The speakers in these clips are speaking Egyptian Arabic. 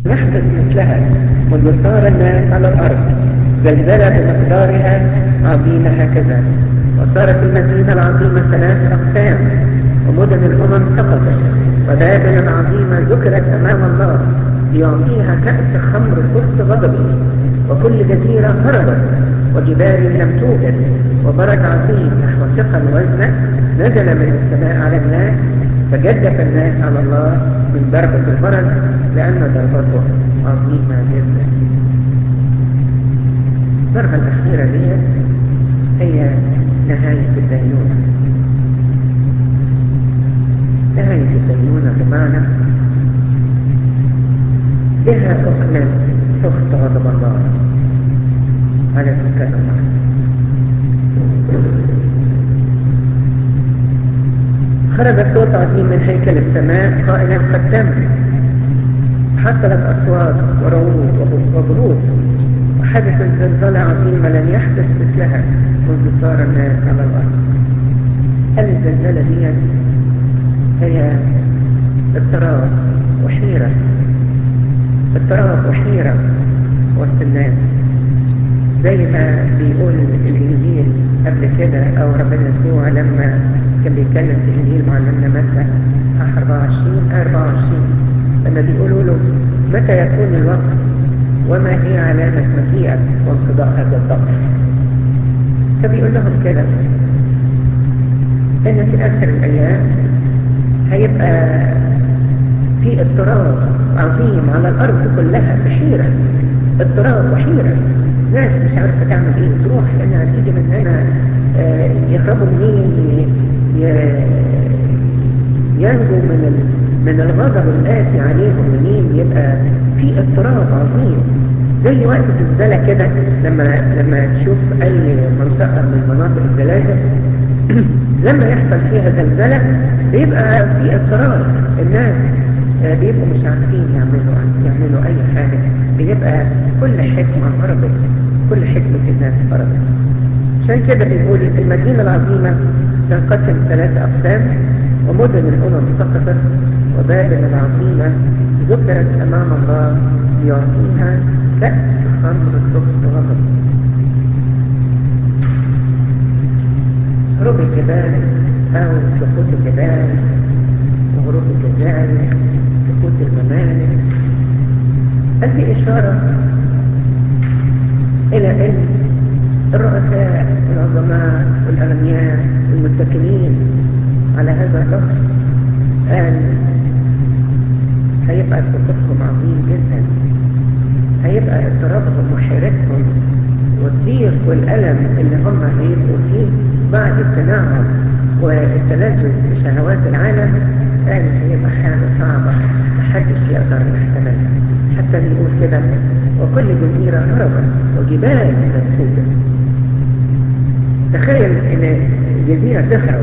يحدث مثلها منذ صار الناس على الأرض زلزلة بمقدارها عظيمة هكذا وصارت المدينة العظيمة ثلاث أقسام ومدن الأمم سقطت وبابل عظيمة ذكرت أمام الله ليعطيها كأس خمر وسط غضبه وكل جزيرة هربت وجبال لم توجد وبرد عظيم نحو ثقل وزنه نزل من السماء على الناس فجدف الناس على الله من ضربة البرد لأن ضربته عظيمة جدا الضربة الأخيرة دي هي نهاية الدينونة نهاية الدينونة بمعنى بها أكمل سخط غضب الله على سكان الأرض خرج صوت عظيم من هيكل السماء قائلا قد تم حصلت أصوات ورعود وبروق وحدثت زلزلة عظيمة لم يحدث مثلها منذ صار الناس على الأرض هل الزلزلة دي هي اضطراب وحيرة اضطراب وحيرة وسط الناس زي ما بيقول الإنجيل قبل كده أو ربنا يسوع لما كان بيتكلم في إنجيل معلمنا متى 24 24 لما بيقولوا له متى يكون الوقت وما هي علامة مجيئك وانقضاء هذا الضغط فبيقول لهم كده ان في اخر الايام هيبقى في اضطراب عظيم على الارض كلها بحيرة اضطراب وحيرة ناس مش عارفة تعمل ايه تروح لانها تيجي من هنا آه يهربوا منين ينجوا من من الغضب الآتي عليهم منين يبقى في اضطراب عظيم زي وقت الزلزلة كده لما لما تشوف أي منطقة من مناطق الزلازل لما يحصل فيها زلزلة بيبقى في اضطراب الناس بيبقوا مش عارفين يعملوا يعملوا أي حاجة بيبقى كل حكمة فرضت كل حكمة الناس فرضت عشان كده بيقول المدينة العظيمة تنقسم ثلاث أقسام ومدن الأمم سقطت وبابل العظيمة ذكرت أمام الله ليعطيها كأس خمر سخط غضب هروب الجبال أو سقوط الجبال وغروب الجزائر سقوط الممالك هل في إشارة إلى أن الرؤساء والعظماء والأغنياء والمتكلين على هذا الظهر قال هيبقى سقوطهم عظيم جدا هيبقى اضطرابهم وحيرتهم والضيق والألم اللي هم هيبقوا فيه بعد اقتناعهم والتلذذ بشهوات العالم قال هيبقى حاجة صعبة محدش يقدر يحتملها حتى بيقول كده وكل جزيرة هربت وجبال منفوذة تخيل ان جزيرة تهرب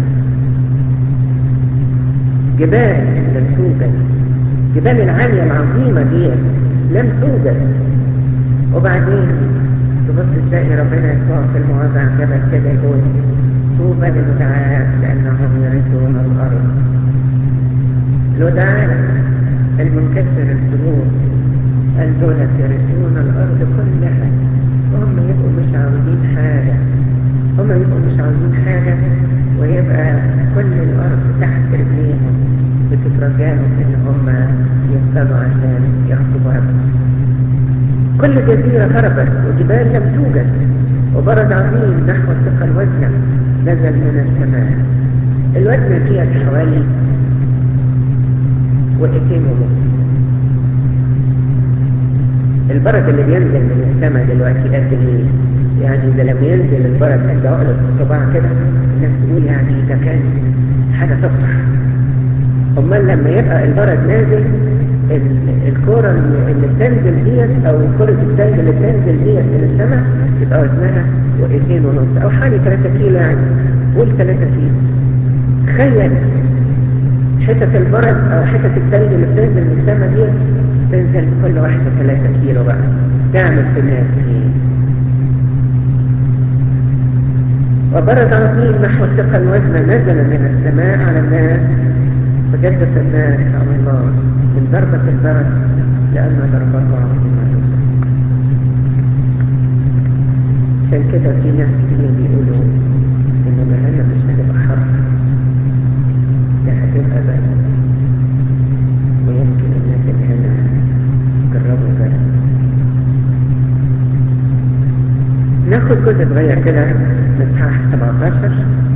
جبال لم توجد جبال العالية العظيمة دي لم توجد وبعدين تبص تلاقي ربنا يسوع في المواضع عن جبل كده يقول طوبى للدعاء لأنهم يرثون الأرض الودعاء المنكسر القلوب قال دولة يرثون الأرض كلها وهم يبقوا مش عاوزين حاجة هم يبقوا مش عاوزين حاجة ويبقى كل الأرض تحت رجليهم بتترجاهم إن هم يفضلوا عشان ياخدوا بركة كل جزيرة هربت وجبال لم توجد وبرد عظيم نحو الثقل وزنا نزل من السماء الوزن فيها حوالي وقتين ونص البرد اللي بينزل من السماء دلوقتي قد ايه يعني ده لما ينزل البرد قد عقلة الصباع كده الناس تقول يعني ده كان حاجة تفرح امال لما يبقى البرد نازل الكرة اللي بتنزل ديت او كرة الثلج اللي بتنزل ديت من السماء يبقى وزنها واثنين ونص او حوالي 3 كيلو يعني قول 3 كيلو تخيل حتة البرد او حتة الثلج اللي بتنزل من السماء ديت تنزل كل واحدة 3 كيلو بقى تعمل في الناس ايه وبرد عظيم نحو الثقل وزن نزل من السماء على الناس فجدت الناس على الله من ضربة البرد لأن ضربته عظيمة عشان كده في ناس كتير بيقولوا إن جهنم مش هتبقى حرب ده هتبقى برد ويمكن الناس اللي هنا جربوا برد ناخد جزء صغير كده من اصحاح 17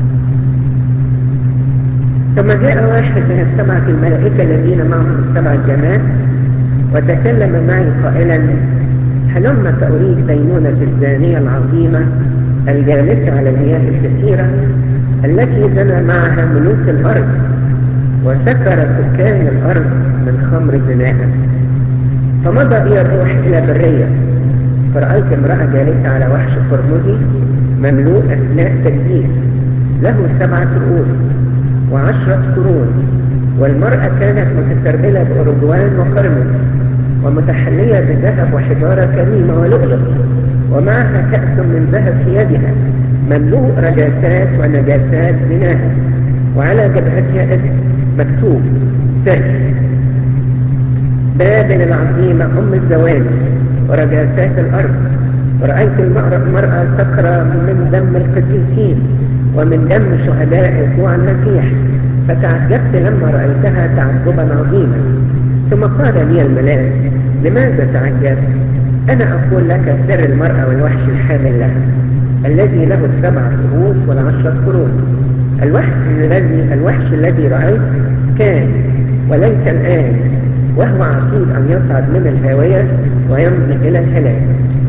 ثم جاء واحد من السبعة الملائكة الذين معهم السبع الجماعات وتكلم معي قائلا هلم سأريد دينونة الزانية العظيمة الجالسة على المياه الكثيرة التي زنى معها ملوك الأرض وسكر سكان الأرض من خمر زناها فمضى بي الروح إلى برية فرأيت امرأة جالسة على وحش قرمزي مملوء أثناء تجديد له سبعة رؤوس وعشرة قرون والمرأة كانت متسربلة بأرجوان وقرمز ومتحلية بذهب وحجارة كريمة ولؤلؤ ومعها كأس من ذهب في يدها مملوء رجاسات ونجاسات زناها وعلى جبهتها اسم مكتوب سر بابل العظيمة أم الزواني ورجاسات الأرض ورأيت المرأة سكرة من دم القديسين ومن دم شهداء يسوع المسيح فتعجبت لما رأيتها تعجبا عظيما ثم قال لي الملاك لماذا تعجبت أنا أقول لك سر المرأة والوحش الحامل لها الذي له السبع رؤوس والعشرة قرون الوحش الذي الوحش الذي رأيت كان وليس الآن وهو عقيد أن يصعد من الهاوية ويمضي إلى الهلاك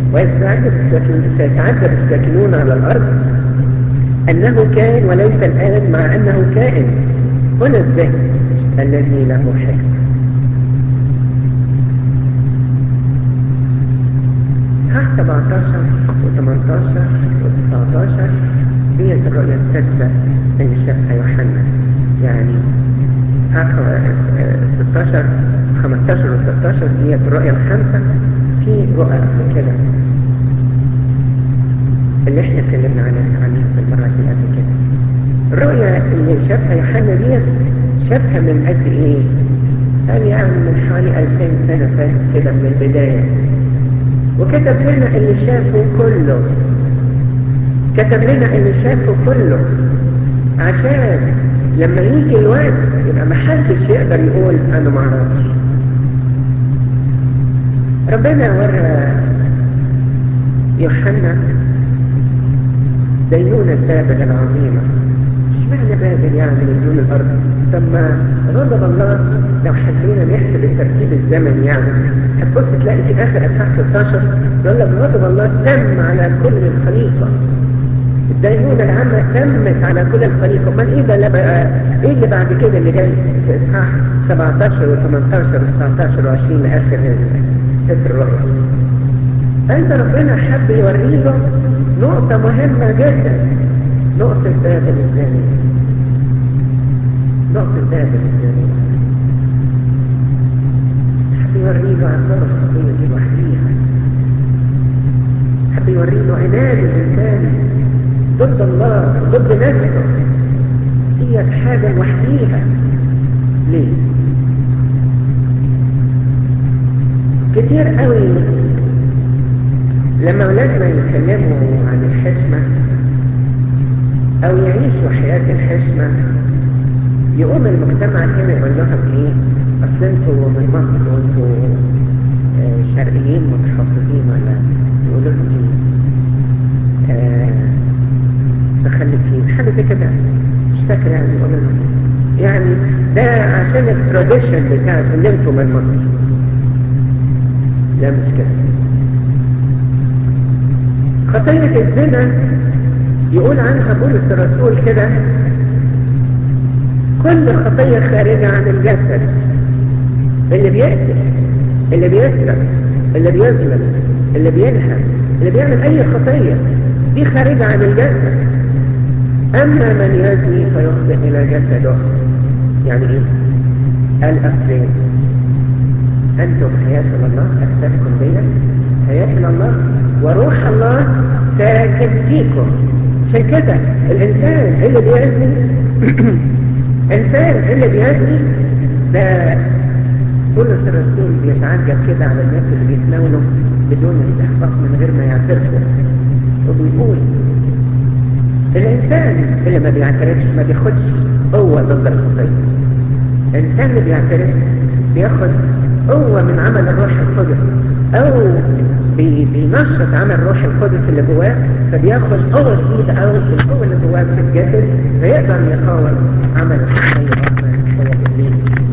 وسيتعجب الساكنون على الأرض أنه كان وليس الآن مع أنه كائن هنا الذهن الذي له حكم ها 17 و18 و19 هي الرؤية السادسة اللي شافها يوحنا يعني ها 16 15 و16 هي الرؤية الخامسة في رؤى قبل كده اللي احنا اتكلمنا عنها عنها في المرة اللي قبل كده الرؤية اللي شافها يوحنا ديت شافها من قد ايه؟ قال يعني من حوالي 2000 سنة فاتت كده من البداية وكتب لنا اللي شافه كله كتب لنا اللي شافه كله عشان لما يجي الوقت يبقى محدش يقدر يقول انا ما اعرفش ربنا ورى يوحنا دينونة بابل العظيمة اشمعنى بابل يعني من دون الارض ثم غضب الله لو حبينا نحسب الترتيب الزمني يعني هتبص تلاقي في اخر اصحاح 16 يقول لك غضب الله تم على كل الخليقه الدينونة العامة تمت على كل الخليقة امال ايه ده اللي بقى ايه اللي بعد كده اللي جاي في اصحاح 17 و18 و19 و20 لاخر سفر الرؤيا انت ربنا حب يوريه نقطة مهمة جدا نقطة بابل الزانية نقطة بابل الزانية حب يوريه عظمة الخطية دي لوحديها حب يوريه عناد الإنسان ضد الله ضد نفسه هي حاجة لوحديها ليه؟ كتير قوي لما أولادنا يتكلموا عن الحشمة أو يعيشوا حياة الحشمة يقوم المجتمع هنا يقول لهم إيه؟ أصل أنتوا من مصر وأنتوا آه شرقيين متخصصين ولا يقولوا لهم إيه؟ آه مخلفين حاجة زي كده مش فاكر يعني يقولوا لهم يعني ده عشان التراديشن بتاع ان انتوا من مصر لا مش كده خطية الزنا يقول عنها بولس الرسول كده كل خطية خارجة عن الجسد اللي بيقتل اللي بيسرق اللي بيظلم اللي بينهب اللي بيعمل اي خطية دي خارجة عن الجسد اما من يزني فيخطئ الى جسده يعني ايه قال أفرين أنتم حياة الله أكتبكم بيا حياة الله وروح الله ساكن فيكم عشان كده الإنسان اللي بيزني إنسان اللي بيزني ده بولس الرسول بيتعجب كده على الناس اللي بيتناولوا بدون استحقاق من غير ما يعترفوا وبيقول الإنسان اللي ما بيعترفش ما بياخدش قوة ضد الخطية الإنسان اللي بيعترف بياخد قوة من عمل الروح القدس أو بي بينشط عمل الروح القدس اللي جواه فبياخد قوة جديدة أو القوة اللي جواه في الجسد فيقدر يقاوم عمل الخطية وعمل الخطية بالليل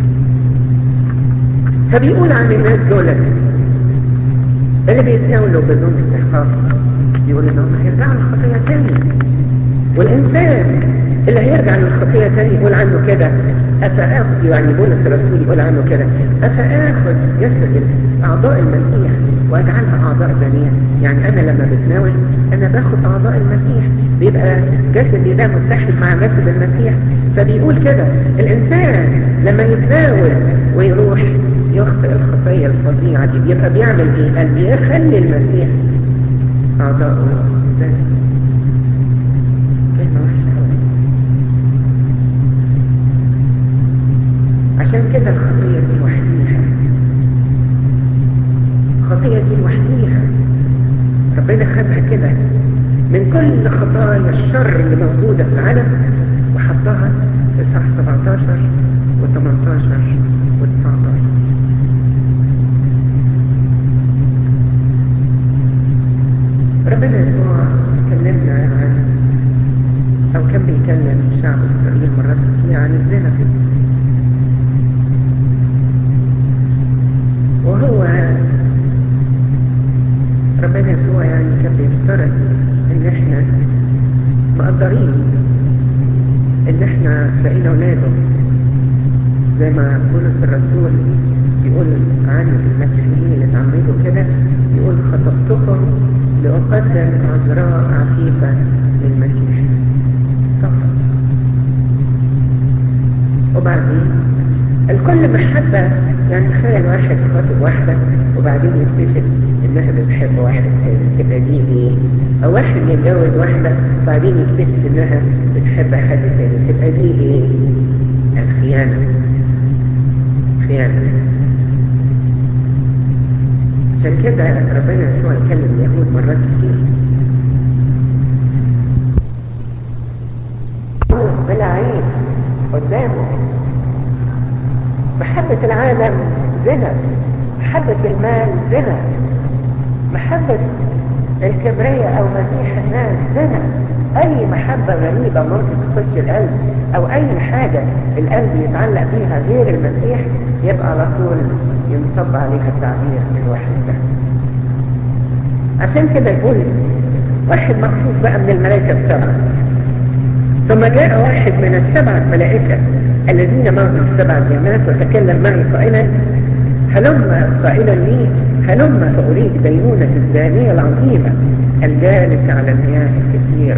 فبيقول عن الناس دول اللي بيتناولوا بدون استحقاق يقول انهم هيرجعوا للخطية تاني والإنسان اللي هيرجع للخطية تاني يقول عنه كده أفآخذ يعني بولس الرسول يقول عنه كده أفآخذ جسد أعضاء المسيح وأجعلها أعضاء ثانية يعني أنا لما بتناول أنا باخد أعضاء المسيح بيبقى جسدي ده متحد مع جسد المسيح فبيقول كده الإنسان لما يتناول ويروح يخطئ الخطية الفظيعة دي بيبقى بيعمل إيه؟ قال بيخلي المسيح أعضاءه ثانية كلمة وحشة أوي عشان كده الخطية دي وحديها الخطية دي وحديها ربنا خدها كده من كل خطايا الشر اللي موجودة في العالم وحطها في صح 17 و18 و19 ربنا يسوع كلمنا عن أو كان بيكلم شعب إسرائيل مرات كتير عن الزنا وهو ربنا يسوع يعني كان بيفترض إن إحنا مقدرين إن إحنا بقينا أولاده زي ما بولس الرسول يقول عن المسيحيين اللي اتعمدوا كده يقول خطبتكم لأقدم عذراء عفيفة للمسيح فقط وبعدين الكل محبة يعني تخيل واحد خاطب واحدة وبعدين يكتشف انها بتحب واحد تاني تبقى دي ايه او واحد يتجوز واحدة وبعدين يكتشف انها بتحب حد تاني تبقى دي ايه الخيانة خيانة عشان كده ربنا يسوع يكلم اليهود مرات كتير بلا عيب قدامه محبة العالم زنا محبة المال زنا محبة الكبرياء او مديح الناس زنا اي محبة غريبة ممكن تخش القلب او اي حاجة القلب يتعلق بيها غير المسيح يبقى على طول ينصب عليها التعبير الواحد ده عشان كده يقول واحد مخصوص بقى من الملائكة السبعة ثم جاء واحد من السبعة ملائكة الذين معهم السبع جنات وتكلم معي قائلا هلم قائلا لي هلم فأريد دينونة الزانية العظيمة الجالسة على المياه الكثيرة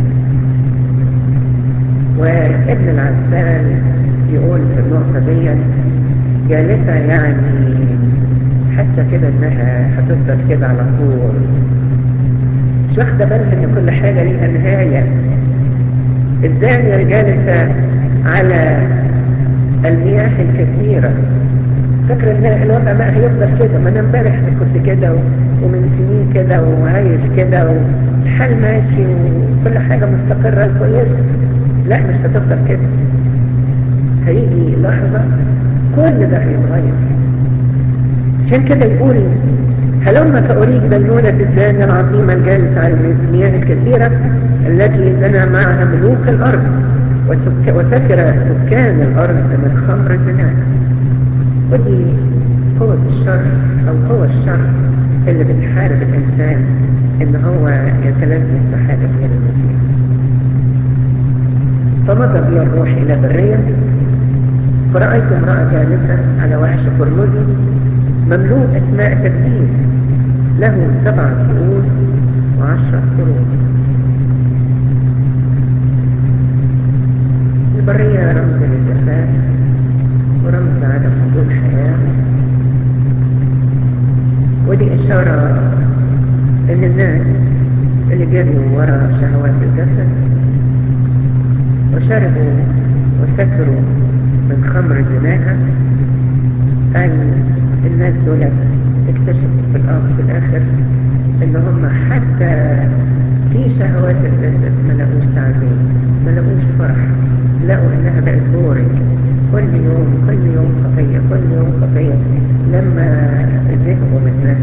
وابن العسال يقول في النقطة دي جالسة يعني حتى كده انها هتفضل كده على طول مش واخدة بالها ان كل حاجة ليها نهاية الزانية الجالسة على المياه الكثيرة فاكرة ان الوضع ما هيفضل كده ما انا امبارح كنت كده ومن سنين كده وعايش كده والحال ماشي وكل حاجة مستقرة كويسة لا مش هتفضل كده هيجي لحظة كل ده هيتغير عشان كده يقول هلما فأريد دينونة الزانية العظيمة الجالسة على المياه الكثيرة التي زنى معها ملوك الأرض وسكر سكان الأرض من خمر زناها ودي قوة الشر أو قوة الشر اللي بتحارب الإنسان إن هو يتلذذ بحاجة غير المسيح فمضى بي الروح إلى برية فرأيت امرأة جالسة على وحش قرمزي مملوء أسماء تكبير له سبع كؤوس وعشرة قرون البرية رمز للجفاف ورمز عدم وجود حياة ودي إشارة إن الناس اللي جريوا وراء شهوات الجسد وشربوا وسكروا من خمر زناها قال الناس دول اكتشفوا في الآخر في الآخر ان هم حتى في شهوات الجسد ما لقوش تعزيز ما لقوش فرح لقوا انها بقت بورنج كل يوم كل يوم خطية كل يوم خطية لما زهقوا منها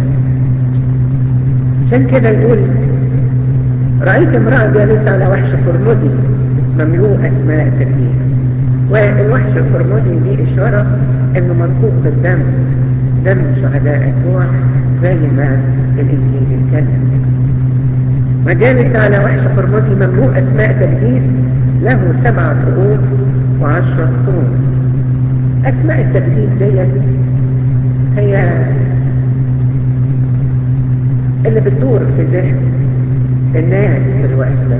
عشان كده يقول رأيت امرأة جالسة على وحش فرمدي مملوءة ماء تكليف والوحش الفرمدي دي إشارة إنه منطوق بالدم دم شهداء يسوع زي ما الإنجيل يتكلم وجالس على وحش فرمدي مملوءة ماء تكليف له سبعة رؤوس وعشرة قرون أسماء التكليف ديت هي اللي بتدور في ذهن الناس في الوقت ده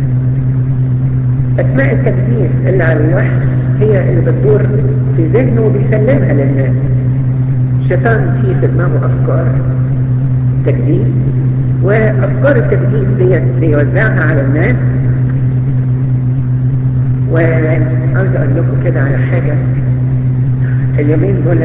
أسماء التكبير اللي على الوحش هي اللي بتدور في ذهنه وبيسلمها للناس الشيطان فيه في دماغه أفكار تكبير وأفكار التكبير ديت بيوزعها على الناس وعاوز أقول لكم كده على حاجة اليومين دول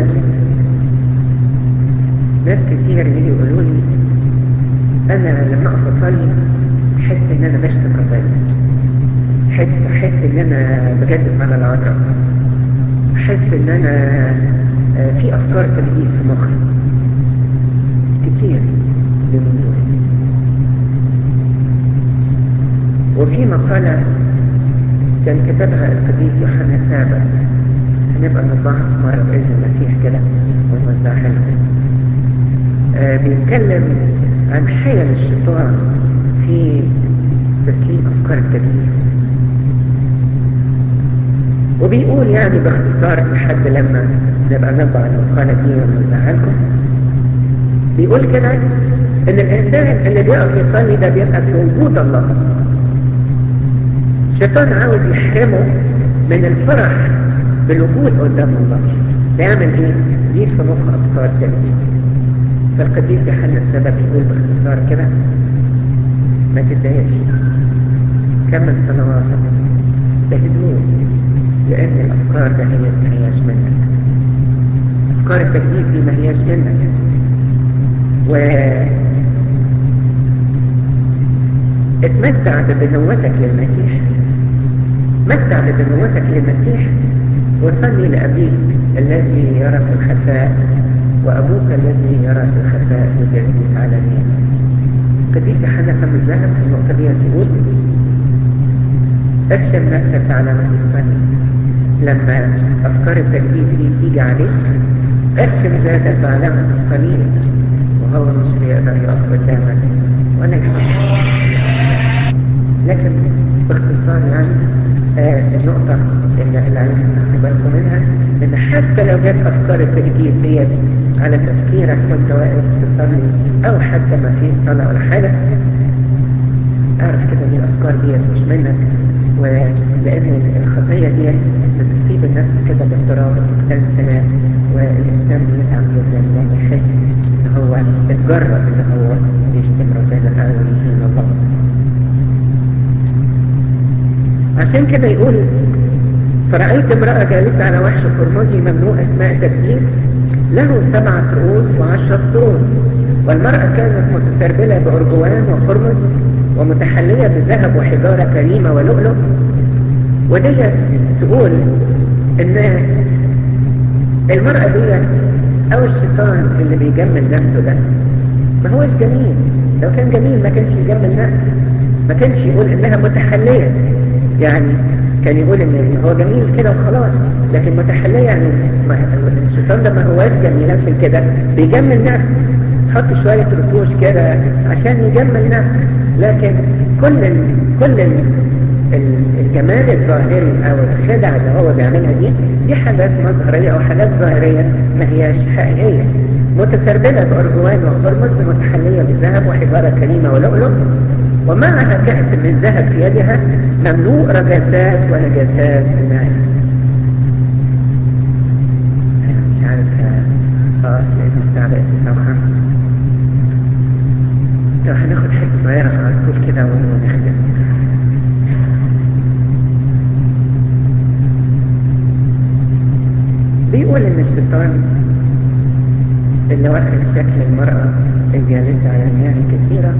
ناس كتير يجي يقولوا لي انا لما اقف اصلي احس ان انا بشتم ربنا احس احس ان انا بجدف على العذراء احس ان انا في افكار تجديد في مخي كتير اليومين دول وفي مقالة كان كتبها القديس يوحنا سابع هنبقى نطبعها في مرة بإذن المسيح كده ونوزعها لكم آه بيتكلم عن حيل الشيطان في تسليم أفكار التدليس وبيقول يعني باختصار لحد لما نبقى نطبع المقالة دي ونوزعها لكم بيقول كده ان الانسان اللي بيقف يصلي ده بيبقى في وجود الله الشيطان عاوز يحرمه من الفرح بالوجود قدام الله بيعمل ايه؟ يجيب في مخ افكار تدليس فالقديس يوحنا السبب يقول باختصار كده ما تتضايقش كمل صلواتك بهدوء لان الافكار ده هي ما هياش منك افكار التجديد دي ما هياش منك و اتمتع ببنوتك للمسيح متع ببنوتك للمسيح وصلي لأبيك الذي يرى في الخفاء وأبوك الذي يرى في الخفاء يجازيك علانيا قديس يوحنا فم الذهب في النقطة دي يقول ارسم نفسك على ما تصلي لما أفكار التجديد دي تيجي عليك ارسم ذاتك على ما تصلي وهو مش هيقدر يقف قدامك ولا يحبك لكن باختصار يعني آه النقطة اللي, اللي عايزين تاخدوا بالكم منها ان حتى لو جت افكار التجديد ديت على تفكيرك وانت واقف تصلي او حتى ما فيش صلاة ولا حاجة اعرف كده ان الافكار ديت مش منك ولان الخطية ديت بتصيب النفس كده باضطراب الانسان والانسان بيتعب جدا لما يحس ان هو اتجرب ان هو يشتم ربنا او يهين الله عشان كده يقول فرأيت امرأة جالسة على وحش قرمزي ممنوع اسماء تبديل له سبعة رؤوس وعشرة قرون والمرأة كانت متسربلة بأرجوان وقرمز ومتحلية بذهب وحجارة كريمة ولؤلؤ ودي تقول ان المرأة دي او الشيطان اللي بيجمل نفسه ده ما هوش جميل لو كان جميل ما كانش يجمل نفسه ما كانش يقول انها متحلية يعني كان يقول ان هو جميل كده وخلاص لكن متحلية يعني الشيطان ده ما هواش جميل عشان كده بيجمل نفسه حط شوية رتوش كده عشان يجمل نفسه لكن كل ال كل ال الجمال الظاهري او الخدع اللي هو بيعملها دي دي حاجات مظهرية او حاجات ظاهرية ما هياش حقيقية متسربلة بأرجوان وقرمز متحلية بالذهب وحجارة كريمة ولؤلؤ ومعها كأس من ذهب في يدها مملوء رجاسات ونجاسات الماء أنا مش عارف خلاص لأنه الساعة بقت تسعة وخمسة طب هناخد حتة صغيرة على طول كده ونختم بيقول إن الشيطان اللي واخد شكل المرأة الجالسة على المياه الكثيرة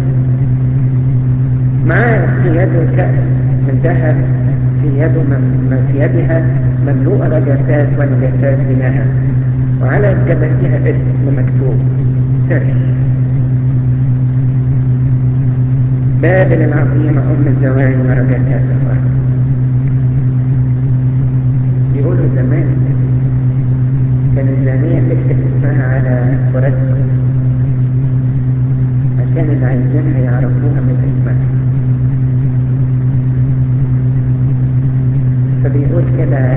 معاه في يده كأس من ذهب في يده من في يدها مملوءة رجفات ونجاسات بناها وعلى جبهتها اسم مكتوب سر بابل العظيمة أم الزوال ورجفات الأرض بيقولوا زمان كان الزانية تكتب اسمها على ورقة عشان اللي عايزينها يعرفوها من اسمها فبيقول كده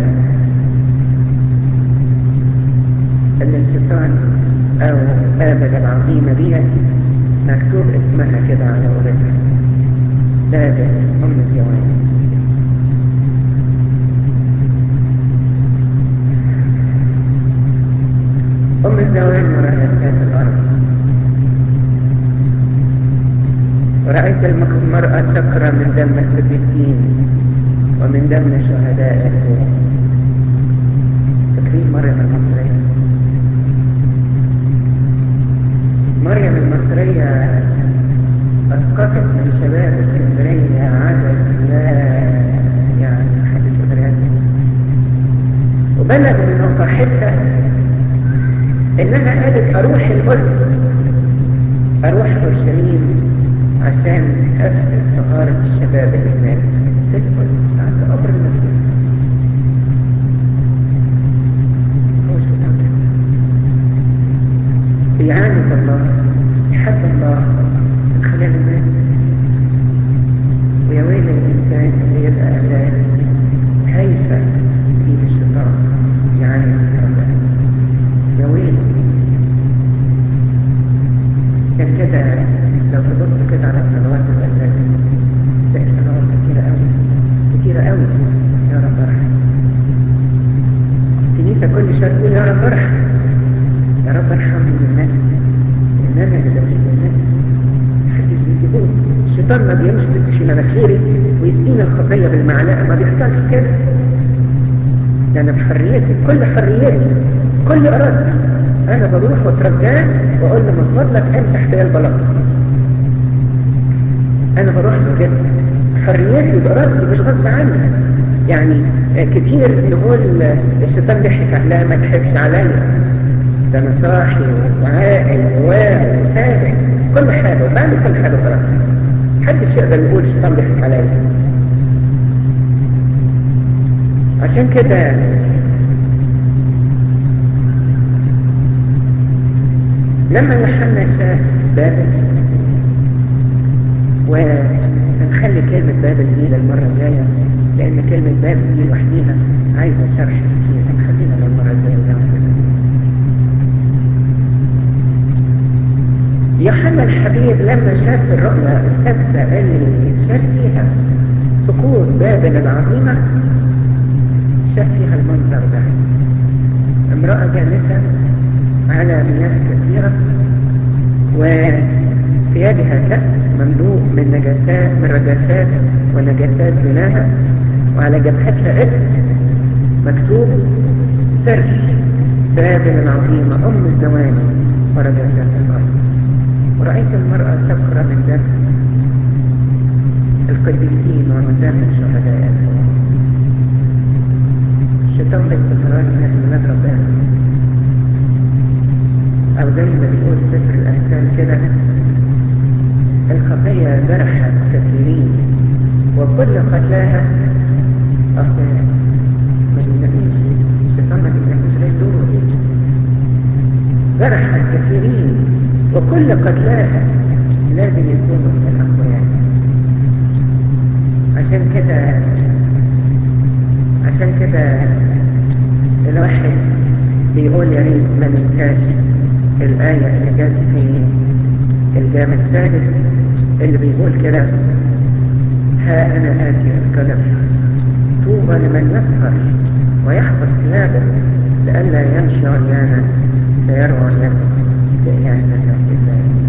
ان الشيطان او بابل العظيمة دي مكتوب اسمها كده على ورقة بابل ام الزوال أم الزوال مرأة الأرض ورأيت المرأة تقرى من دم الصديقين ومن دم شهداء يسوع فاكرين مريم المصرية مريم المصرية أسقطت من شباب اسكندرية عدد لا يعني محدش يقدر يعرف وبلغ من صاحبها انها قالت اروح القدس اروح اورشليم عشان افقد صغار الشباب اللي هناك في القدس عند قبر المسيح هو الشيطان بيعاند الله يحب الله من خلال الناس ويا ويل الانسان اللي يبقى قلقان كيف يجيب الشيطان يعاند الله يا ويل كان كده لو تبص كده على الصلوات الأساسية تلاقي صلوات كتيرة أوي كتيرة أوي يا رب ارحم الكنيسة كل شوية تقول يا رب ارحم يا رب ارحم من الناس إنما اللي بجيب الناس محدش بيجيبوه الشيطان ما بيمسكش في مناخيري ويسقينا الخطية بالمعلقة ما بيحصلش كده ده أنا بحريتي كل حريتي كل إرادتي أنا بروح واترجاه وأقول له من فضلك امسح بيا البلاط أنا بروح له كده حريتي بإرادتي مش غصب عني يعني كتير نقول الشيطان ضحك لا ما ضحكش عليا ده أنا صاحي وعاقل وواعي وفاهم كل حاجة وبعمل كل حاجة بإرادتي محدش يقدر يقول الشيطان ضحك عليا عشان كده لما يوحنا شاف بابل ونخلي كلمة بابل دي للمرة الجاية لأن كلمة بابل دي لوحديها عايزة شرح كتير نخليها للمرة الجاية يوحنا الحبيب لما شاف الرؤيا السادسة اللي شاف فيها سقوط بابل العظيمة شاف فيها المنظر ده امرأة جالسة على مياه كثيرة وفي يدها كأس مملوء من نجاسات من رجاسات ونجاسات زناها وعلى جبهتها اسم مكتوب سر بابل العظيمة أم الزواني ورجاسات الأرض ورأيت المرأة تقرأ من دم القديسين ومن دم الشهداء الشيطان باستمرار الناس من ربنا أو زي ما بيقول سفر الأمثال كده الخطية جرحت كثيرين وكل قتلاها أخوات ما بينقيش الشيطان ما بينقيش غير دول جرحت كثيرين وكل قتلاها لازم يكونوا من الأخوات عشان كده عشان كده الواحد بيقول يا ريت ما ننساش الآية اللي جت في الجامع الثالث اللي بيقول كده ها أنا آتي الكلف طوبى لمن يسهر ويحفظ ثيابه لئلا يمشي عريانا فيروى عريانا لإله الله